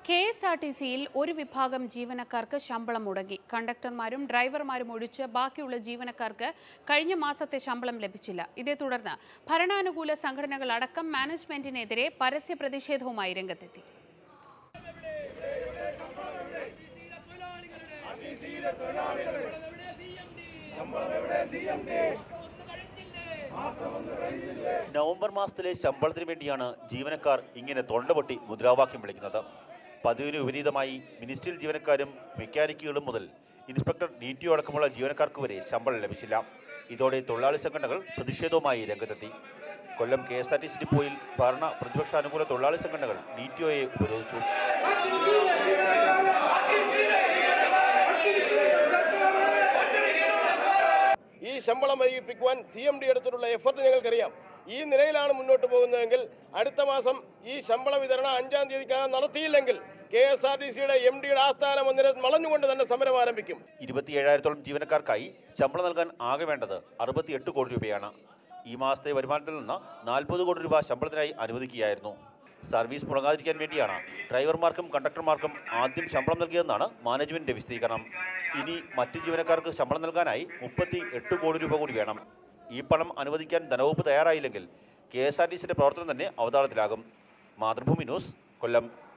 K S R T സിയിൽ ഒരു വിഭാഗം ജീവനക്കാർക്ക് ശമ്പളം മുടങ്ങി കണ്ടക്ടർമാരും ഡ്രൈവർമാരും ഒഴിച്ച് ബാക്കിയുള്ള ജീവനക്കാർക്ക് കഴിഞ്ഞ മാസത്തെ ശമ്പളം ലഭിച്ചില്ല ഇതേ തുടർന്ന് ഭരണാനുകൂല സംഘടനകൾ അടക്കം മാനേജ്മെന്റിനെതിരെ പരസ്യ പ്രതിഷേധവുമായി രംഗത്തെത്തി നവംബർ മാസത്തിലെ ശമ്പളത്തിന് വേണ്ടിയാണ് ജീവനക്കാർ ഇങ്ങനെ തൊണ്ടപൊട്ടി മുദ്രാവാക്യം വിളിക്കുന്നത് പതിവിന് വിപരീതമായി മിനിസ്ട്രിയൽ ജീവനക്കാരും മെക്കാനിക്കുകളും മുതൽ ഇൻസ്പെക്ടർ ഡി ടി ഒ അടക്കമുള്ള ജീവനക്കാർക്ക് വരെ ശമ്പളം ലഭിച്ചില്ല ഇതോടെ തൊഴിലാളി സംഘടനകൾ പ്രതിഷേധവുമായി രംഗത്തെത്തി Kollam K S R T C ഡിപ്പോയിൽ ഭരണ പ്രതിപക്ഷ അനുകൂല തൊഴിലാളി സംഘടനകൾ ഡി ടി ഒയെ ഉപരോധിച്ചു ഈ ശമ്പളം വൈകിപ്പിക്കുവാൻ സി എം ഡി എടുത്തിട്ടുള്ള എഫർട്ട് ഞങ്ങൾക്കറിയാം ഈ നിലയിലാണ് മുന്നോട്ട് പോകുന്നതെങ്കിൽ അടുത്ത മാസം ഈ ശമ്പള വിതരണം അഞ്ചാം തീയതിക്കകം നടത്തിയില്ലെങ്കിൽ കെ എസ് ആർ ടി സിയുടെ എം ഡിയുടെ ആസ്ഥാന മന്ദിരം വളഞ്ഞുകൊണ്ട് തന്നെ സമരം ആരംഭിക്കും ഇരുപത്തിയേഴായിരത്തോളം ജീവനക്കാർക്കായി ശമ്പളം നൽകാൻ ആകെ വേണ്ടത് അറുപത്തിയെട്ട് കോടി രൂപയാണ് ഈ മാസത്തെ വരുമാനത്തിൽ നിന്ന് നാൽപ്പത് കോടി രൂപ ശമ്പളത്തിനായി അനുവദിക്കുകയായിരുന്നു സർവീസ് മുടങ്ങാതിരിക്കാൻ വേണ്ടിയാണ് ഡ്രൈവർമാർക്കും കണ്ടക്ടർമാർക്കും ആദ്യം ശമ്പളം നൽകിയതെന്നാണ് മാനേജ്മെന്റിന്റെ വിശദീകരണം ഇനി മറ്റ് ജീവനക്കാർക്ക് ശമ്പളം നൽകാനായി മുപ്പത്തി എട്ട് കോടി രൂപ കൂടി വേണം ഈ പണം അനുവദിക്കാൻ ധനവകുപ്പ് തയ്യാറായില്ലെങ്കിൽ കെ എസ് ആർ ടി സിയുടെ പ്രവർത്തനം തന്നെ അവതാളത്തിലാകും മാതൃഭൂമി ന്യൂസ് കൊല്ലം